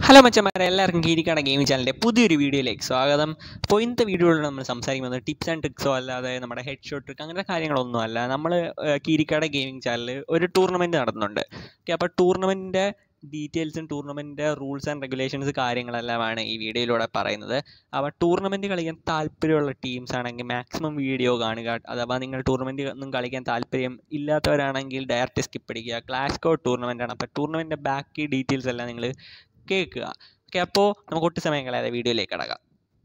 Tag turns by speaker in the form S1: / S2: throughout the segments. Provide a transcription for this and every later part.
S1: hello മച്ചന്മാരെ എല്ലാവർക്കും കീരിക്കാട gaming ചാനലിൻ്റെ പുതിയൊരു വീഡിയോയിലേക്ക് സ്വാഗതം അപ്പോൾ ഇന്നത്തെ വീഡിയോയിൽ നമ്മൾ സംസാരിക്കുന്നത് ടിപ്സ് ആൻഡ് ട്രിക്സോ അല്ലാതെ നമ്മുടെ ഹെഡ് ഷോട്ട് ട്രിക്ക് അങ്ങനത്തെ കാര്യങ്ങളൊന്നും അല്ല നമ്മൾ കീരിക്കാട ഗെയിമിംഗ് ചാനലിൽ ഒരു ടൂർണമെൻറ്റ് നടത്തുന്നുണ്ട് ഓക്കെ അപ്പോൾ ടൂർണമെൻറ്റിൻ്റെ ഡീറ്റെയിൽസും ടൂർണമെൻറ്റിൻ്റെ റൂൾസ് ആൻഡ് റെഗുലേഷൻസ് കാര്യങ്ങളെല്ലാമാണ് ഈ വീഡിയോയിലൂടെ പറയുന്നത് അപ്പോൾ ടൂർണമെൻറ്റ് കളിക്കാൻ താല്പര്യമുള്ള ടീംസ് ആണെങ്കിൽ മാക്സിമം വീഡിയോ കാണുക അഥവാ നിങ്ങൾ ടൂർണമെൻറ്റ് ഒന്നും കളിക്കാൻ താല്പര്യം ഇല്ലാത്തവരാണെങ്കിൽ ഡയറക്റ്റ് സ്കിപ്പ് അടിക്കുക ക്ലാസ് കോഡ് ടൂർണമെൻ്റ് ആണ് അപ്പോൾ ടൂർണമെൻറ്റിൻ്റെ ബാക്കി ഡീറ്റെയിൽസ് എല്ലാം നിങ്ങൾ കേൾക്കുക ഓക്കെ അപ്പോൾ നമുക്ക് ഒട്ടും സമയം കളയാതെ വീഡിയോയിലേക്ക് കിടക്കാം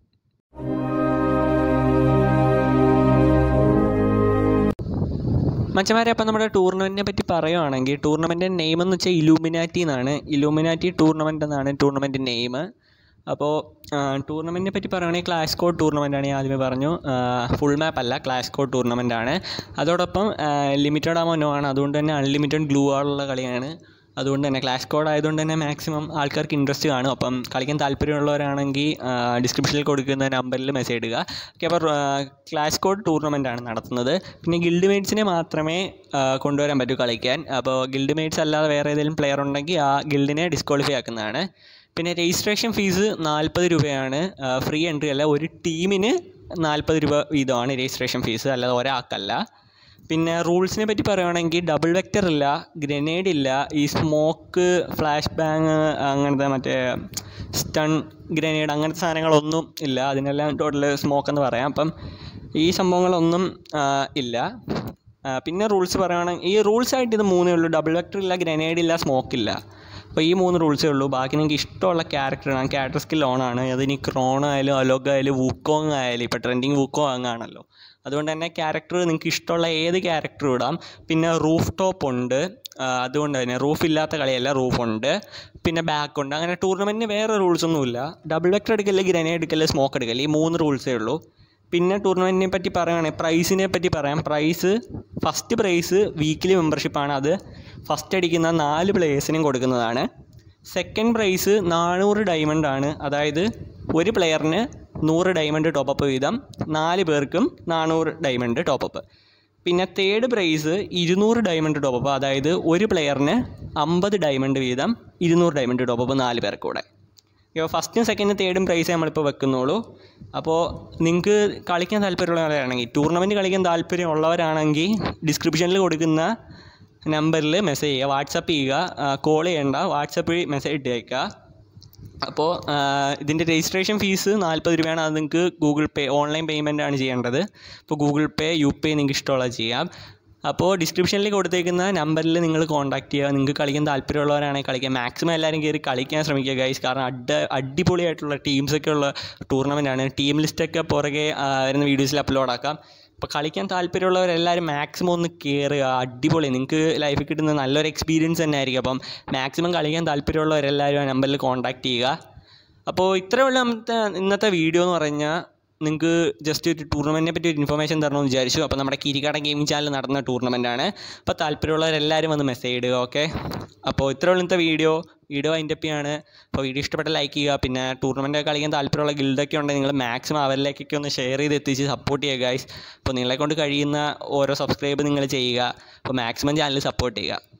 S1: മച്ചമാരെ അപ്പം നമ്മുടെ ടൂർണമെൻറ്റിനെ പറ്റി പറയുവാണെങ്കിൽ ടൂർണമെൻറ്റിൻ്റെ നെയിം എന്ന് വെച്ചാൽ ഇലൂമിനാറ്റി എന്നാണ് ഇലൂമിനാറ്റി ടൂർണമെൻ്റ് എന്നാണ് ടൂർണമെൻറ്റ് നെയിം അപ്പോൾ ടൂർണമെൻറ്റിനെ പറ്റി പറയുകയാണെങ്കിൽ ക്ലാഷ് കോഡ് ടൂർണമെൻ്റ് ആണ് ഞാൻ ആദ്യമേ പറഞ്ഞു ഫുൾ മാപ്പ് അല്ല ക്ലാഷ് കോഡ് ടൂർണമെൻ്റ് ആണ് അതോടൊപ്പം ലിമിറ്റഡ് ആമോ ആണ് അതുകൊണ്ട് തന്നെ അൺലിമിറ്റഡ് ഗ്ലൂ ആളുള്ള കളിയാണ് അതുകൊണ്ട് തന്നെ ക്ലാഷ് കോഡ് ആയതുകൊണ്ട് തന്നെ മാക്സിമം ആൾക്കാർക്ക് ഇൻട്രസ്റ്റ് കാണും അപ്പം കളിക്കാൻ താല്പര്യമുള്ളവരാണെങ്കിൽ ഡിസ്ക്രിപ്ഷനിൽ കൊടുക്കുന്ന നമ്പറിൽ മെസ്സേജ് ഇടുക ഓക്കെ അപ്പോൾ ക്ലാഷ് കോഡ് ടൂർണമെൻ്റ് ആണ് നടത്തുന്നത് പിന്നെ ഗിൽഡ് മേറ്റ്സിനെ മാത്രമേ കൊണ്ടുവരാൻ പറ്റൂ കളിക്കാൻ അപ്പോൾ ഗിൽഡ് മേറ്റ്സ് അല്ലാതെ വേറെ ഏതെങ്കിലും പ്ലെയർ ഉണ്ടെങ്കിൽ ആ ഗിൽഡിനെ ഡിസ്ക്വാളിഫൈ ആക്കുന്നതാണ് പിന്നെ രജിസ്ട്രേഷൻ ഫീസ് നാൽപ്പത് രൂപയാണ് ഫ്രീ എൻട്രി അല്ല ഒരു ടീമിന് നാൽപ്പത് രൂപ വീതമാണ് രജിസ്ട്രേഷൻ ഫീസ് അല്ലാതെ ഒരാൾക്കല്ല പിന്നെ റൂൾസിനെ പറ്റി പറയുകയാണെങ്കിൽ ഡബിൾ വെക്റ്റർ ഇല്ല ഗ്രനേഡ് ഇല്ല ഈ സ്മോക്ക് ഫ്ലാഷ് ബാങ് അങ്ങനത്തെ മറ്റേ സ്റ്റൺ ഗ്രനേഡ് അങ്ങനത്തെ സാധനങ്ങളൊന്നും ഇല്ല അതിനെല്ലാം ടോട്ടൽ സ്മോക്ക് എന്ന് പറയാം അപ്പം ഈ സംഭവങ്ങളൊന്നും ഇല്ല പിന്നെ റൂൾസ് പറയുകയാണെങ്കിൽ ഈ റൂൾസ് ആയിട്ട് ഇത് മൂന്നേ ഉള്ളൂ ഡബിൾ വെക്റ്റർ ഇല്ല ഗ്രനേഡ് ഇല്ല സ്മോക്ക് ഇല്ല അപ്പോൾ ഈ മൂന്ന് റൂൾസേ ഉള്ളൂ ബാക്കി നിങ്ങൾക്ക് ഇഷ്ടമുള്ള ക്യാരക്ടറാണ് ക്യാരക്ടർ സ്കിൽ ഓൺ ആണ് അതിനി ക്രോൺ ആയാലും അലോഗ് ആയാലും വൂക്കോങ് ആയാലും ഇപ്പോൾ ട്രെൻഡിങ് വൂക്കോങ് ആണല്ലോ അതുകൊണ്ട് തന്നെ ക്യാരക്ടർ നിങ്ങൾക്ക് ഇഷ്ടമുള്ള ഏത് ക്യാരക്ടറും ഇടാം പിന്നെ റൂഫ് ടോപ്പ് ഉണ്ട് അതുകൊണ്ട് തന്നെ റൂഫ് ഇല്ലാത്ത കളിയല്ല റൂഫ് ഉണ്ട് പിന്നെ ബാക്ക് ഉണ്ട് അങ്ങനെ ടൂർണമെൻറ്റിന് വേറെ റൂൾസ് ഒന്നുമില്ല ഡബിൾ വെക്ടർ എടുക്കല് ഗ്രനേഡ് എടുക്കല് സ്മോക്ക് എടുക്കല് ഈ മൂന്ന് റൂൾസേ ഉള്ളൂ പിന്നെ ടൂർണമെൻറ്റിനെ പറ്റി പറയുകയാണെങ്കിൽ പ്രൈസിനെ പറ്റി പറയാം പ്രൈസ് ഫസ്റ്റ് പ്രൈസ് വീക്കിലി മെമ്പർഷിപ്പാണ് അത് ഫസ്റ്റ് അടിക്കുന്ന നാല് പ്ലേയേഴ്സിനും കൊടുക്കുന്നതാണ് സെക്കൻഡ് പ്രൈസ് നാനൂറ് ഡയമണ്ട് ആണ് അതായത് ഒരു പ്ലെയറിന് നൂറ് ഡയമണ്ട് ടോപ്പപ്പ് വീതം നാല് പേർക്കും നാനൂറ് ഡയമണ്ട് ടോപ്പപ്പ് പിന്നെ തേർഡ് പ്രൈസ് ഇരുന്നൂറ് ഡയമണ്ട് ടോപ്പപ്പ് അതായത് ഒരു പ്ലെയറിന് അമ്പത് ഡയമണ്ട് വീതം ഇരുന്നൂറ് ഡയമണ്ട് ടോപ്പപ്പ് നാല് പേർക്ക് കൂടെ ഇപ്പോൾ ഫസ്റ്റും സെക്കൻഡും തേർഡും പ്രൈസ് നമ്മളിപ്പോൾ വെക്കുന്നുള്ളൂ അപ്പോൾ നിങ്ങൾക്ക് കളിക്കാൻ താല്പര്യമുള്ളവരാണെങ്കിൽ ടൂർണമെൻറ്റ് കളിക്കാൻ താല്പര്യമുള്ളവരാണെങ്കിൽ ഡിസ്ക്രിപ്ഷനിൽ കൊടുക്കുന്ന നമ്പറിൽ മെസ്സേജ് ചെയ്യുക വാട്സപ്പ് ചെയ്യുക കോൾ ചെയ്യേണ്ട വാട്സപ്പിൽ മെസ്സേജ് ഇട്ടേക്കുക അപ്പോൾ ഇതിൻ്റെ രജിസ്ട്രേഷൻ ഫീസ് നാൽപ്പത് രൂപയാണ് അത് നിങ്ങൾക്ക് ഗൂഗിൾ പേ ഓൺലൈൻ പേയ്മെൻ്റ് ആണ് ചെയ്യേണ്ടത് ഇപ്പോൾ Google Pay U P I നിങ്ങൾക്ക് ഇഷ്ടമുള്ളത് ചെയ്യാം അപ്പോൾ ഡിസ്ക്രിപ്ഷനിൽ കൊടുത്തേക്കുന്ന നമ്പറിൽ നിങ്ങൾ കോൺടാക്ട് ചെയ്യുക നിങ്ങൾക്ക് കളിക്കാൻ താല്പര്യമുള്ളവരാണെങ്കിൽ കളിക്കുക മാക്സിമം എല്ലാവരും കയറി കളിക്കാൻ ശ്രമിക്കുക ഗൈസ് കാരണം അഡ അടിപൊളിയായിട്ടുള്ള ടീംസൊക്കെ ഉള്ള ടൂർണമെൻ്റ് ആണ് ടീം ലിസ്റ്റൊക്കെ പുറകെ വരുന്ന വീഡിയോസിൽ അപ്ലോഡ് ആക്കാം അപ്പോൾ കളിക്കാൻ താല്പര്യമുള്ളവരെല്ലാവരും മാക്സിമം ഒന്ന് കയറുക അടിപൊളി നിങ്ങൾക്ക് ലൈഫിൽ കിട്ടുന്ന നല്ലൊരു എക്സ്പീരിയൻസ് തന്നെ ആയിരിക്കും അപ്പം മാക്സിമം കളിക്കാൻ താല്പര്യമുള്ളവരെല്ലാവരും ആ നമ്പറിൽ കോൺടാക്ട് ചെയ്യുക അപ്പോൾ ഇത്രയുള്ള ഇന്നത്തെ ഇന്നത്തെ വീഡിയോ എന്ന് പറഞ്ഞാൽ നിങ്ങൾക്ക് ജസ്റ്റ് ഒരു ടൂർണമെൻറ്റിനെ പറ്റി ഒരു ഇൻഫർമേഷൻ തരണമെന്ന് വിചാരിച്ചു അപ്പോൾ നമ്മുടെ കിരിക്കാട ഗെയിമിംഗ് ചാനൽ നടന്ന ടൂർണമെൻ്റ് ആണ് അപ്പോൾ താല്പര്യമുള്ളവരെല്ലാവരും വന്ന് മെസ്സേജ് ഇടുക ഓക്കെ അപ്പോൾ ഇത്രയുള്ള ഇന്നത്തെ വീഡിയോ വീഡിയോ അതിൻ്റെ ആണ് അപ്പോൾ വീഡിയോ ഇഷ്ടപ്പെട്ട ലൈക്ക് ചെയ്യുക പിന്നെ ടൂർണമെൻറ്റ് കളിക്കാൻ താല്പര്യമുള്ള ഗിൽഡൊക്കെ ഉണ്ടെങ്കിൽ നിങ്ങൾ മാക്സിമം അവരിലേക്കൊക്കെ ഒന്ന് ഷെയർ ചെയ്ത് എത്തിച്ച് സപ്പോർട്ട് ചെയ്യുക ഗൈസ് അപ്പോൾ നിങ്ങളെ കൊണ്ട് കഴിയുന്ന ഓരോ സബ്സ്ക്രൈബ് നിങ്ങൾ ചെയ്യുക അപ്പോൾ മാക്സിമം ചാനൽ സപ്പോർട്ട് ചെയ്യുക